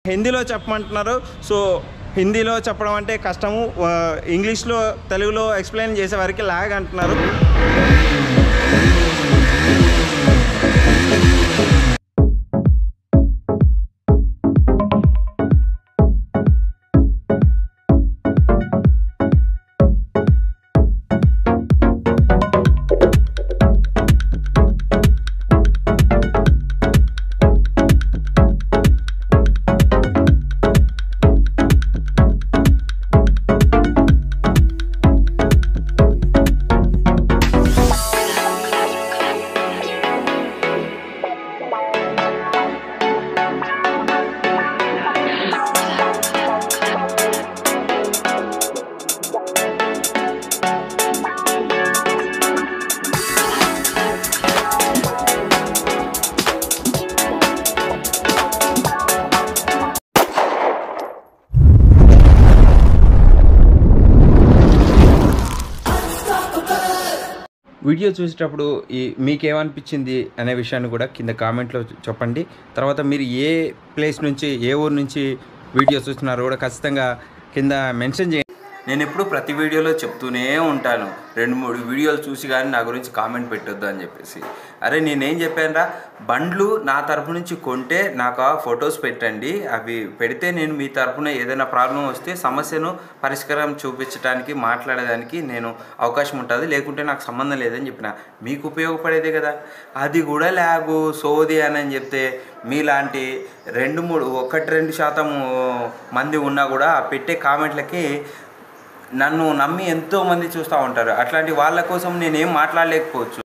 హిందీలో చెప్పమంటున్నారు సో హిందీలో చెప్పడం అంటే కష్టము ఆ, ఇంగ్లీష్లో తెలుగులో ఎక్స్ప్లెయిన్ చేసే వారికి లాగ్ అంటున్నారు వీడియో చూసేటప్పుడు ఈ మీకేమనిపించింది అనే విషయాన్ని కూడా కింద కామెంట్లో చెప్పండి తర్వాత మీరు ఏ ప్లేస్ నుంచి ఏ ఊరు నుంచి వీడియో చూస్తున్నారో కూడా ఖచ్చితంగా కింద మెన్షన్ చేయండి నేను ఎప్పుడు ప్రతి వీడియోలో చెప్తూనే ఉంటాను రెండు మూడు వీడియోలు చూసి కానీ నా గురించి కామెంట్ పెట్టొద్దు అని చెప్పేసి అరే నేనేం చెప్పానురా బండ్లు నా తరపు నుంచి కొంటే నాకు ఆ ఫొటోస్ పెట్టండి అవి పెడితే నేను మీ తరపున ఏదైనా ప్రాబ్లం వస్తే సమస్యను పరిష్కారం చూపించడానికి మాట్లాడడానికి నేను అవకాశం ఉంటుంది లేకుంటే నాకు సంబంధం లేదని చెప్పిన మీకు ఉపయోగపడేదే కదా అది కూడా లాగు సోది అని అని చెప్తే మీలాంటి రెండు మూడు ఒకటి రెండు శాతం మంది ఉన్నా కూడా ఆ పెట్టే కామెంట్లకి నన్ను నమ్మి ఎంతో మంది చూస్తూ ఉంటారు అట్లాంటి వాళ్ళ కోసం నేనేం మాట్లాడలేకపోవచ్చు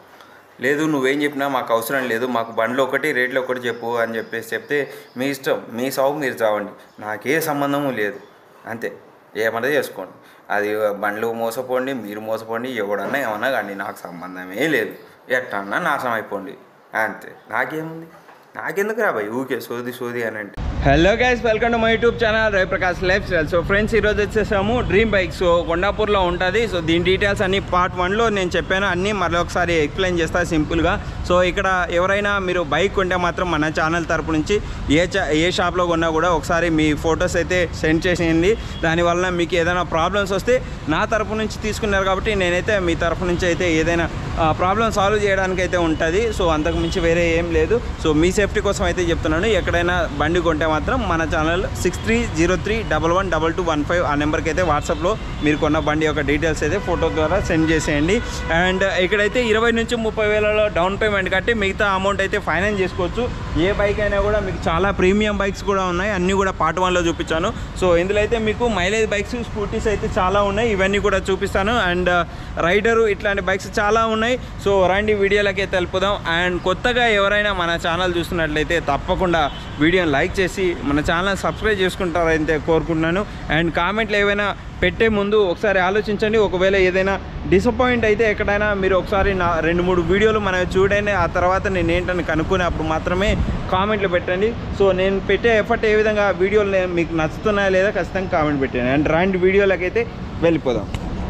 లేదు నువ్వేం చెప్పినా మాకు అవసరం లేదు మాకు బండ్లు ఒకటి రేట్లు ఒకటి చెప్పు అని చెప్పేసి చెప్తే మీ ఇష్టం మీ సాగు మీరు చావండి నాకే సంబంధము లేదు అంతే ఏమన్నా చేసుకోండి అది బండ్లు మోసపోండి మీరు మోసపోండి ఎవడన్నా ఏమన్నా కానీ నాకు సంబంధమే లేదు ఎట్టన్నా నాశనం అయిపోండి అంతే నాకేముంది నాకెందుకు రా భయ్ ఊకే సోది సోది అని అంటే hello guys welcome to my YouTube channel Raviprakash lifestyle so friends ఈరోజు వచ్చేసాము డ్రీమ్ బైక్ సో కొండాపూర్లో ఉంటుంది సో దీని డీటెయిల్స్ అన్ని పార్ట్ వన్లో నేను చెప్పాను అన్నీ మరొకసారి ఒకసారి ఎక్స్ప్లెయిన్ చేస్తా సింపుల్గా సో ఇక్కడ ఎవరైనా మీరు బైక్ కొంటే మాత్రం మన ఛానల్ తరపు నుంచి ఏ చా ఏ షాప్లో కొన్నా కూడా ఒకసారి మీ ఫొటోస్ అయితే సెండ్ చేసేయండి దానివల్ల మీకు ఏదైనా ప్రాబ్లమ్స్ వస్తే నా తరపు నుంచి తీసుకున్నారు కాబట్టి నేనైతే మీ తరపు నుంచి అయితే ఏదైనా ప్రాబ్లం సాల్వ్ చేయడానికి అయితే ఉంటుంది సో అంతకు మించి వేరే ఏం లేదు సో మీ సేఫ్టీ కోసం అయితే చెప్తున్నాను ఎక్కడైనా బండి కొంటే మాత్రం మన channel six three zero three double one double two one five ఆ నెంబర్కి అయితే వాట్సాప్లో మీరు కొన్న బండి యొక్క డీటెయిల్స్ అయితే ఫోటో ద్వారా సెండ్ చేసేయండి అండ్ ఇక్కడైతే ఇరవై నుంచి ముప్పై వేలలో డౌన్ పేమెంట్ కట్టి మిగతా అమౌంట్ అయితే ఫైనాన్స్ చేసుకోవచ్చు ఏ బైక్ అయినా కూడా మీకు చాలా ప్రీమియం బైక్స్ కూడా ఉన్నాయి అన్నీ కూడా పార్ట్ వన్లో చూపించాను సో ఇందులో అయితే మీకు మైలేజ్ బైక్స్ స్కూటీస్ అయితే చాలా ఉన్నాయి ఇవన్నీ కూడా చూపిస్తాను అండ్ రైడరు ఇట్లాంటి బైక్స్ చాలా ఉన్నాయి సో రండి వీడియోలకి తెలుపుదాం అండ్ కొత్తగా ఎవరైనా మన ఛానల్ చూస్తున్నట్లయితే తప్పకుండా వీడియోని లైక్ చేసి మన ఛానల్ సబ్స్క్రైబ్ చేసుకుంటారైతే కోరుకుంటున్నాను అండ్ కామెంట్లు ఏవైనా పెట్టే ముందు ఒకసారి ఆలోచించండి ఒకవేళ ఏదైనా డిసప్పాయింట్ అయితే ఎక్కడైనా మీరు ఒకసారి నా రెండు మూడు వీడియోలు మనం చూడండి ఆ తర్వాత నేను ఏంటని కనుక్కునే అప్పుడు మాత్రమే కామెంట్లు పెట్టండి సో నేను పెట్టే ఎఫర్ట్ ఏ విధంగా వీడియోలు నే- మీకు నచ్చుతున్నాయా లేదా ఖచ్చితంగా కామెంట్ పెట్టండి అండ్ రెండు వీడియోలకైతే వెళ్ళిపోదాం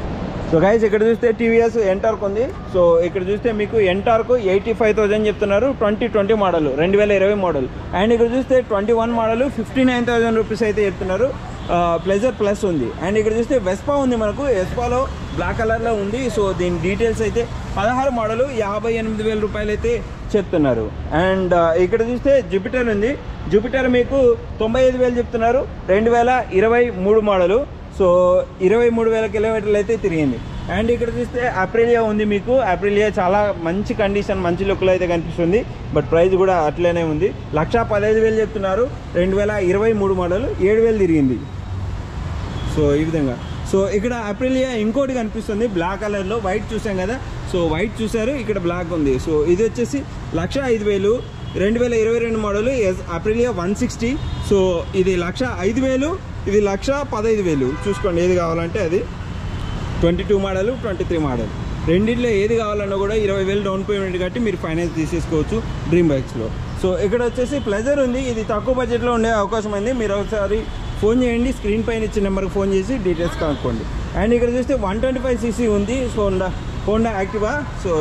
సో గైస్ ఇక్కడ చూస్తే టీవీఎస్ ఎంటార్క్ ఉంది సో ఇక్కడ చూస్తే మీకు ఎంటార్క్ ఎయిటీ ఫైవ్ థౌసండ్ చెప్తున్నారు ట్వంటీ ట్వంటీ మోడల్ రెండు వేల ఇరవై మోడల్ అండ్ ఇక్కడ చూస్తే twenty one model fifty nine thousand rupees అయితే చెప్తున్నారు ప్లెజర్ ప్లస్ ఉంది అండ్ ఇక్కడ చూస్తే వెస్పా ఉంది మనకు వెస్పాలో బ్లాక్ కలర్లో ఉంది సో దీని డీటెయిల్స్ అయితే పదహారు మోడల్ యాభై ఎనిమిది వేల రూపాయలు అయితే చెప్తున్నారు అండ్ ఇక్కడ చూస్తే జూపిటర్ ఉంది జూపిటర్ మీకు తొంభై ఐదు వేలు చెప్తున్నారు రెండు వేల ఇరవై మూడు మోడలు సో ఇరవై మూడు వేల కిలోమీటర్లు అయితే తిరిగింది అండ్ ఇక్కడ చూస్తే అప్రిలియా ఉంది మీకు అప్రిలియా చాలా మంచి కండిషన్ మంచి లుక్లో అయితే కనిపిస్తుంది బట్ ప్రైస్ కూడా అట్లనే ఉంది లక్ష పదహైదు వేలు చెప్తున్నారు రెండు వేల ఇరవై మూడు మోడల్ ఏడు వేలు తిరిగింది సో ఈ విధంగా సో ఇక్కడ అప్రిలియా ఇంకోటి కనిపిస్తుంది బ్లాక్ కలర్లో వైట్ చూసాం కదా సో వైట్ చూసారు ఇక్కడ బ్లాక్ ఉంది సో ఇది వచ్చేసి లక్ష ఐదు వేలు రెండు వేల ఇరవై రెండు model S Aprilia one sixty so ఇది లక్ష ఐదు వేలు ఇది లక్ష పదహైదు వేలు చూసుకోండి ఏది కావాలంటే అది twenty two model twenty three model రెండిట్లో ఏది కావాలన్నా కూడా ఇరవై వేలు డౌన్ పేమెంట్ కట్టి మీరు ఫైనాన్స్ తీసేసుకోవచ్చు డ్రీమ్ బైక్స్లో సో ఇక్కడ వచ్చేసి ప్లెజర్ ఉంది ఇది తక్కువ బడ్జెట్లో ఉండే అవకాశం ఉంది మీరు ఒకసారి ఫోన్ చేయండి స్క్రీన్ పైన ఇచ్చిన నెంబర్కి ఫోన్ చేసి డీటెయిల్స్ కనుక్కోండి అండ్ ఇక్కడ చూస్తే వన్ ట్వంటీ ఫైవ్ సీసీ ఉంది హోండా హోండా యాక్టివా సో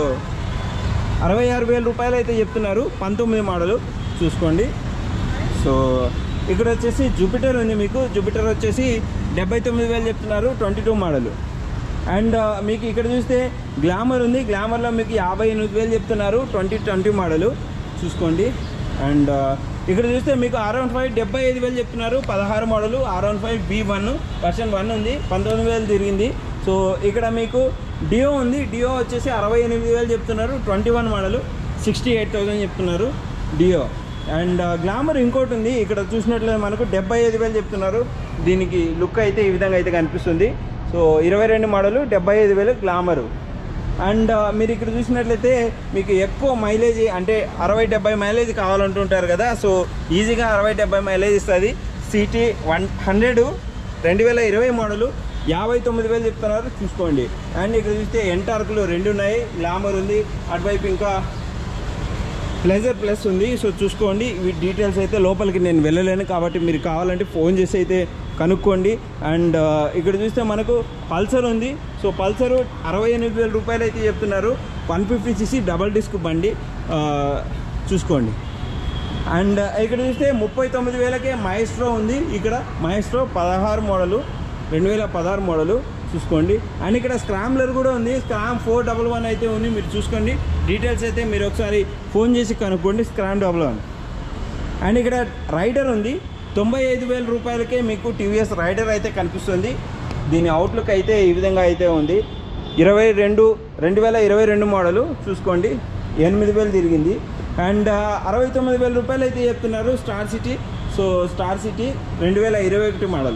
అరవై ఆరు వేల రూపాయలు అయితే చెప్తున్నారు పంతొమ్మిది మోడలు చూసుకోండి సో ఇక్కడ వచ్చేసి జూపిటర్ ఉంది మీకు జూపిటర్ వచ్చేసి డెబ్బై తొమ్మిది వేలు చెప్తున్నారు ట్వంటీ టూ మోడల్ అండ్ మీకు ఇక్కడ చూస్తే గ్లామర్ ఉంది గ్లామర్లో మీకు యాభై ఎనిమిది వేలు చెప్తున్నారు ట్వంటీ ట్వంటీ మోడల్ చూసుకోండి అండ్ ఇక్కడ చూస్తే మీకు ఆర్ వన్ ఫైవ్ డెబ్బై ఐదు వేలు చెప్తున్నారు పదహారు model R one five B one version one ఉంది పంతొమ్మిది వేలు తిరిగింది సో ఇక్కడ మీకు డియో ఉంది డియో వచ్చేసి అరవై ఎనిమిది వేలు చెప్తున్నారు twenty one model sixty eight thousand చెప్తున్నారు డియో అండ్ గ్లామర్ ఇంకోటి ఉంది ఇక్కడ చూసినట్లయితే మనకు డెబ్బై ఐదు వేలు చెప్తున్నారు దీనికి లుక్ అయితే ఈ విధంగా అయితే కనిపిస్తుంది సో ఇరవై రెండు మోడలు డెబ్బై ఐదు వేలు గ్లామరు అండ్ మీరు ఇక్కడ చూసినట్లయితే మీకు ఎక్కువ మైలేజ్ అంటే అరవై డెబ్బై మైలేజ్ కావాలంటుంటారు కదా సో ఈజీగా అరవై డెబ్బై మైలేజ్ ఇస్తుంది సిటీ వన్ హండ్రెడ్ రెండు వేల ఇరవై మోడలు యాభై తొమ్మిది వేలు చెప్తున్నారు చూసుకోండి అండ్ ఇక్కడ చూస్తే ఎంటార్కులు రెండు ఉన్నాయి గ్లామర్ ఉంది అటువైపు ఇంకా ప్లెజర్ ప్లస్ ఉంది సో చూసుకోండి వీటి డీటెయిల్స్ అయితే లోపలికి నేను వెళ్ళలేను కాబట్టి మీరు కావాలంటే ఫోన్ చేసి అయితే కనుక్కోండి అండ్ ఇక్కడ చూస్తే మనకు పల్సర్ ఉంది సో పల్సరు అరవై ఎనిమిది వేల రూపాయలు అయితే చెప్తున్నారు one fifty CC double disc బండి ఆ, చూసుకోండి అండ్ ఇక్కడ చూస్తే ముప్పై తొమ్మిది వేలకే మైస్ట్రో ఉంది ఇక్కడ మైస్ట్రో పదహారు మోడలు రెండు వేల పదహారు మోడలు చూసుకోండి అండ్ ఇక్కడ స్క్రామ్లర్ కూడా ఉంది స్క్రామ్ ఫోర్ డబల్ వన్ అయితే ఉంది మీరు చూసుకోండి డీటెయిల్స్ అయితే మీరు ఒకసారి ఫోన్ చేసి కనుక్కోండి స్క్రామ్ డబల్ వన్ అండ్ ఇక్కడ రైడర్ ఉంది తొంభై ఐదు వేల రూపాయలకే మీకు టీవీఎస్ రైడర్ అయితే కనిపిస్తుంది దీని అవుట్లుక్ అయితే ఈ విధంగా అయితే ఉంది ఇరవై రెండు రెండు వేల ఇరవై రెండు మోడలు చూసుకోండి ఎనిమిది వేలు తిరిగింది అండ్ అరవై తొమ్మిది వేల రూపాయలు అయితే చెప్తున్నారు Star City so Star City రెండు వేల ఇరవై ఒకటి మోడల్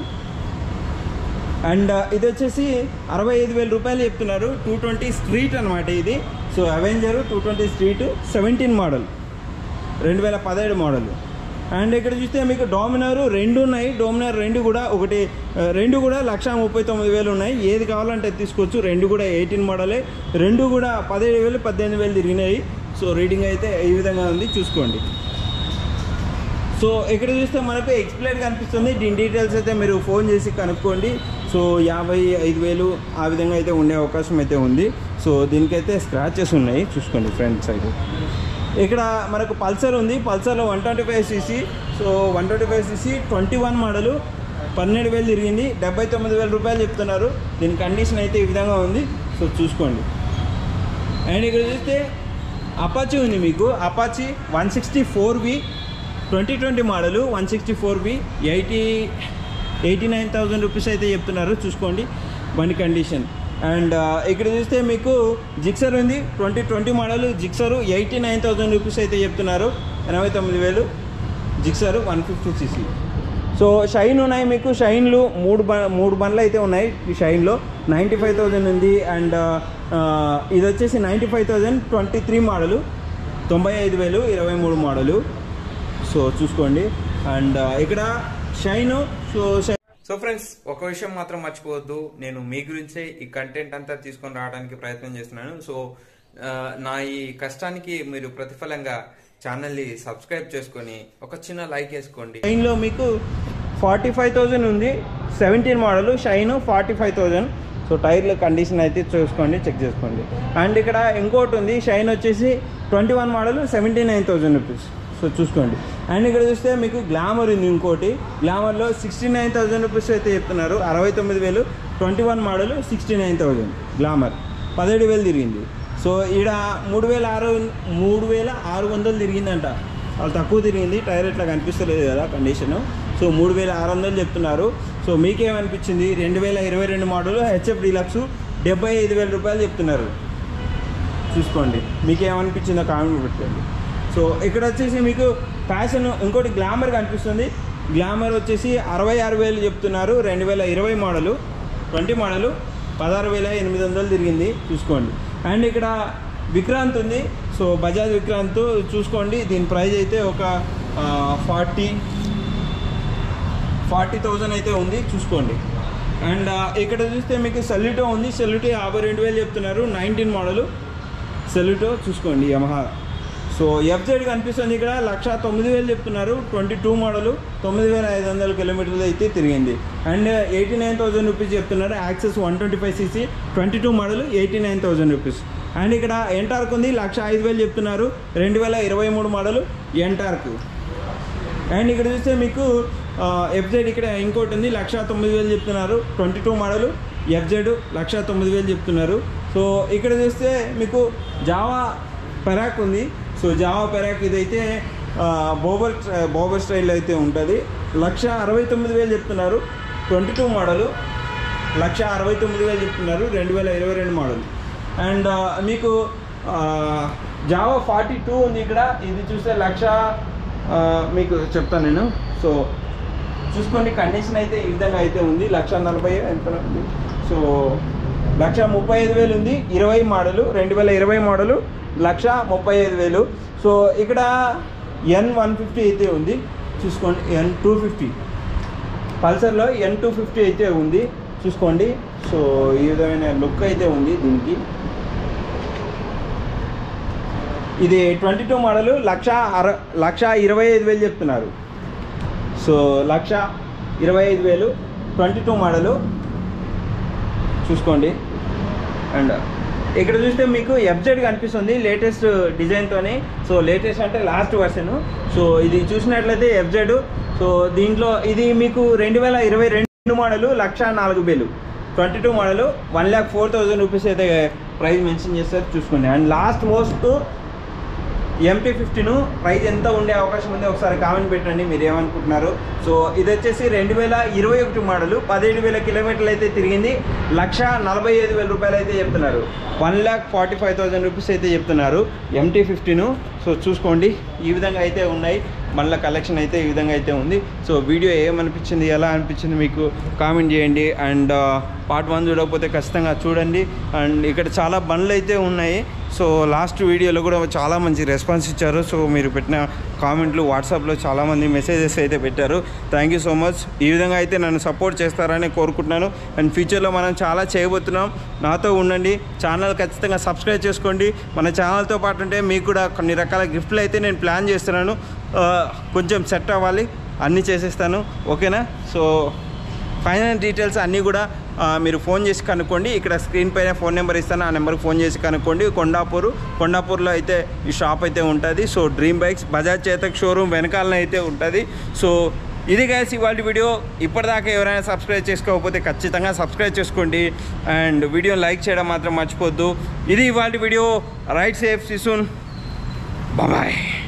అండ్ ఇది వచ్చేసి అరవై ఐదు వేల రూపాయలు చెప్తున్నారు టూ ట్వంటీ స్ట్రీట్ అనమాట ఇది so Avenger two twenty street seventeen model రెండు వేల పదిహేడు మోడల్ అండ్ ఇక్కడ చూస్తే మీకు డోమినార్ రెండు ఉన్నాయి డోమినార్ రెండు కూడా ఒకటి ఆ, రెండు కూడా లక్ష ముప్పై తొమ్మిది వేలు ఉన్నాయి ఏది కావాలంటే అది తీసుకోవచ్చు రెండు కూడా ఎయిటీన్ మోడలే రెండు కూడా పదిహేడు వేలు పద్దెనిమిది వేలు తిరిగినాయి సో రీడింగ్ అయితే ఈ విధంగా ఉంది చూసుకోండి సో ఇక్కడ చూస్తే మనకు ఎక్స్ప్లెయిన్ కనిపిస్తుంది దీని డీటెయిల్స్ అయితే మీరు ఫోన్ చేసి కనుక్కోండి సో యాభై ఐదు వేలు ఆ విధంగా అయితే ఉండే అవకాశం అయితే ఉంది సో దీనికైతే స్క్రాచెస్ ఉన్నాయి చూసుకోండి ఫ్రంట్ సైడ్ ఇక్కడ మనకు పల్సర్ ఉంది పల్సర్లో one twenty five CC so one twenty five CC twenty one model పన్నెండు వేలు తిరిగింది డెబ్బై తొమ్మిది వేల రూపాయలు చెప్తున్నారు దీని కండిషన్ అయితే ఈ విధంగా ఉంది సో చూసుకోండి అండ్ ఇక్కడ చూస్తే అపాచీ ఉంది మీకు Apache one sixty four V twenty twenty model one sixty four V eighty eighty nine thousand rupees అయితే చెప్తున్నారు చూసుకోండి బండి కండిషన్ అండ్ ఇక్కడ చూస్తే మీకు జిక్సర్ ఉంది twenty twenty model Gixxer eighty nine thousand rupees అయితే చెప్తున్నారు ఎనభై తొమ్మిది వేలు Gixxer one fifty CC so Shine ఉన్నాయి మీకు షైన్లు మూడు బ మూడు బండ్లు అయితే ఉన్నాయి ఈ షైన్లో నైంటీ ఫైవ్ థౌజండ్ ఉంది అండ్ ఇది వచ్చేసి ninety five thousand twenty three model తొంభై ఐదు వేలు ఇరవై మూడు మోడలు సో చూసుకోండి అండ్ ఇక్కడ షైన్ సో షై- సో ఫ్రెండ్స్ ఒక విషయం మాత్రం మర్చిపోవద్దు నేను మీ గురించే ఈ కంటెంట్ అంతా తీసుకొని రావడానికి ప్రయత్నం చేస్తున్నాను సో ఆ, నా ఈ కష్టానికి మీరు ప్రతిఫలంగా ఛానల్ని సబ్స్క్రైబ్ చేసుకొని ఒక చిన్న లైక్ వేసుకోండి షైన్లో మీకు ఫార్టీ ఫైవ్ థౌజండ్ ఉంది seventeen model Shine forty five thousand so టైర్ల కండిషన్ అయితే చూసుకోండి చెక్ చేసుకోండి అండ్ ఇక్కడ ఇంకోటి ఉంది షైన్ వచ్చేసి twenty one model seventy nine thousand rupees so చూసుకోండి అండ్ ఇక్కడ చూస్తే మీకు గ్లామర్ ఉంది ఇంకోటి గ్లామర్లో సిక్స్టీ నైన్ థౌజండ్ రూపీస్ అయితే చెప్తున్నారు అరవై తొమ్మిది వేలు twenty one model sixty nine thousand Glamour పదిహేడు వేలు తిరిగింది సో ఈడ మూడు వేల ఆరు మూడు వేల ఆరు వందలు తిరిగిందంట వాళ్ళు తక్కువ తిరిగింది టైర్ ఇట్లా కనిపిస్తలేదు కదా కండిషన్ సో మూడు వేల ఆరు వందలు చెప్తున్నారు సో మీకేమనిపించింది రెండు వేల ఇరవై రెండు మోడల్ హెచ్ఎఫ్ డీలక్స్ డెబ్బై ఐదు వేల రూపాయలు చెప్తున్నారు చూసుకోండి మీకేమనిపించిందో కామెంట్ పెట్టండి సో ఇక్కడ వచ్చేసి మీకు ఫ్యాషన్ ఇంకోటి గ్లామర్ కనిపిస్తుంది గ్లామర్ వచ్చేసి అరవై ఆరు వేలు చెప్తున్నారు రెండు వేల ఇరవై మోడలు ట్వంటీ మోడలు పదహారు వేల ఎనిమిది వందలు తిరిగింది చూసుకోండి అండ్ ఇక్కడ విక్రాంత్ ఉంది సో బజాజ్ విక్రాంత్ చూసుకోండి దీని ప్రైస్ అయితే ఒక ఫార్టీ ఫార్టీ థౌజండ్ అయితే ఉంది చూసుకోండి అండ్ ఇక్కడ చూస్తే మీకు సెల్యూటో ఉంది సెల్యూటో యాభై రెండు వేలు చెప్తున్నారు నైన్టీన్ మోడలు సెల్యూటో చూసుకోండి యమహా సో ఎఫ్జెడ్ కనిపిస్తుంది ఇక్కడ లక్ష తొమ్మిది వేలు చెప్తున్నారు ట్వంటీ టూ మోడలు తొమ్మిది వేల ఐదు వందల కిలోమీటర్లు అయితే తిరిగింది and eighty nine thousand rupees చెప్తున్నారు Access one twenty five CC twenty two model eighty nine thousand rupees and ఇక్కడ ఎంటార్క్ ఉంది లక్ష ఐదు వేలు చెప్తున్నారు రెండు వేల ఇరవై మూడు మోడలు ఎంటార్క్ అండ్ ఇక్కడ చూస్తే మీకు ఎఫ్జెడ్ ఇక్కడ ఇంకోటి ఉంది లక్ష తొమ్మిది వేలు చెప్తున్నారు twenty two model FZ lakh తొమ్మిది వేలు చెప్తున్నారు సో ఇక్కడ చూస్తే మీకు జావా పెరాక్ ఉంది సో జావా పెరాక్ ఇదైతే ఆ, బోబర్ బోబర్ స్టైల్ అయితే ఉంటుంది లక్ష అరవై తొమ్మిది వేలు చెప్తున్నారు ట్వంటీ టూ మోడలు లక్ష అరవై తొమ్మిది వేలు చెప్తున్నారు రెండు వేల ఇరవై రెండు మోడల్ అండ్ ఆ, మీకు జావా ఫార్టీ టూ ఉంది ఇక్కడ ఇది చూస్తే లక్ష ఆ, మీకు చెప్తాను నేను సో చూసుకోండి కండిషన్ అయితే ఈ విధంగా అయితే ఉంది లక్ష నలభై ఎంత ఉంది సో లక్ష ముప్పై ఐదు వేలు ఉంది ఇరవై మోడలు రెండు వేల ఇరవై మోడలు లక్ష ముప్పై ఐదు వేలు సో ఇక్కడ ఎన్ వన్ ఫిఫ్టీ అయితే ఉంది చూసుకోండి ఎన్ టూ ఫిఫ్టీ పల్సర్లో ఎన్ టూ ఫిఫ్టీ అయితే ఉంది చూసుకోండి సో ఈ విధమైన లుక్ అయితే ఉంది దీనికి ఇది ట్వంటీ టూ మోడల్ లక్ష అర లక్ష ఇరవై ఐదు వేలు చెప్తున్నారు సో లక్ష ఇరవై ఐదు వేలు ట్వంటీ టూ మోడలు చూసుకోండి అండ్ ఇక్కడ చూస్తే మీకు ఎఫ్జెడ్ కనిపిస్తుంది లేటెస్ట్ డిజైన్తోని సో లేటెస్ట్ అంటే లాస్ట్ వర్షన్ సో ఇది చూసినట్లయితే ఎఫ్జెడ్ సో దీంట్లో ఇది మీకు రెండు వేల ఇరవై రెండు మోడలు లక్ష నాలుగు వేలు twenty two model one lakh four thousand rupees అయితే ప్రైస్ మెన్షన్ చేస్తారు చూసుకోండి and last most MP fifteen price ఎంత ఉండే అవకాశం ఉంది ఒకసారి కామెంట్ పెట్టండి మీరు ఏమనుకుంటున్నారు సో ఇది వచ్చేసి రెండు వేల ఇరవై ఒకటి మోడల్ పదిహేడు వేల కిలోమీటర్లు అయితే తిరిగింది లక్ష నలభై ఐదు వేల రూపాయలు అయితే చెప్తున్నారు one lakh forty five thousand rupees అయితే చెప్తున్నారు ఎంటీ ఫిఫ్టీన్ సో చూసుకోండి ఈ విధంగా అయితే ఉన్నాయి మళ్ళీ కలెక్షన్ అయితే ఈ విధంగా అయితే ఉంది సో వీడియో ఏమనిపించింది ఎలా అనిపించింది మీకు కామెంట్ చేయండి అండ్ పార్ట్ వన్ చూడకపోతే ఖచ్చితంగా చూడండి అండ్ ఇక్కడ చాలా బండ్లు అయితే ఉన్నాయి సో లాస్ట్ వీడియోలో కూడా చాలా మంచి రెస్పాన్స్ ఇచ్చారు సో మీరు పెట్టిన కామెంట్లు వాట్సాప్లో చాలామంది మెసేజెస్ అయితే పెట్టారు థ్యాంక్ యూ సో మచ్ ఈ విధంగా అయితే నన్ను సపోర్ట్ చేస్తారని కోరుకుంటున్నాను అండ్ ఫ్యూచర్లో మనం చాలా చేయబోతున్నాం నాతో ఉండండి ఛానల్ ఖచ్చితంగా సబ్స్క్రైబ్ చేసుకోండి మన ఛానల్తో పాటు ఉంటే మీకు కూడా కొన్ని రకాల గిఫ్ట్లు అయితే నేను ప్లాన్ చేస్తున్నాను ఆ, కొంచెం సెట్ అవ్వాలి అన్నీ చేసేస్తాను ఓకేనా సో ఫైనల్ డీటెయిల్స్ అన్నీ కూడా ఆ, మీరు ఫోన్ చేసి కనుక్కోండి ఇక్కడ స్క్రీన్ పైన ఫోన్ నెంబర్ ఇస్తాను ఆ నెంబర్కి ఫోన్ చేసి కనుక్కోండి కొండాపూర్ కొండాపూర్లో అయితే ఈ షాప్ అయితే ఉంటుంది so dream bikes Bajaj Chetak showroom వెనకాలనే అయితే ఉంటుంది సో ఇది గైస్ ఇవాళ వీడియో ఇప్పటిదాకా ఎవరైనా సబ్స్క్రైబ్ చేసుకోకపోతే ఖచ్చితంగా సబ్స్క్రైబ్ చేసుకోండి అండ్ వీడియో లైక్ చేయడం మాత్రం మర్చిపోద్దు ఇది ఇవాళ video ride safe see soon bye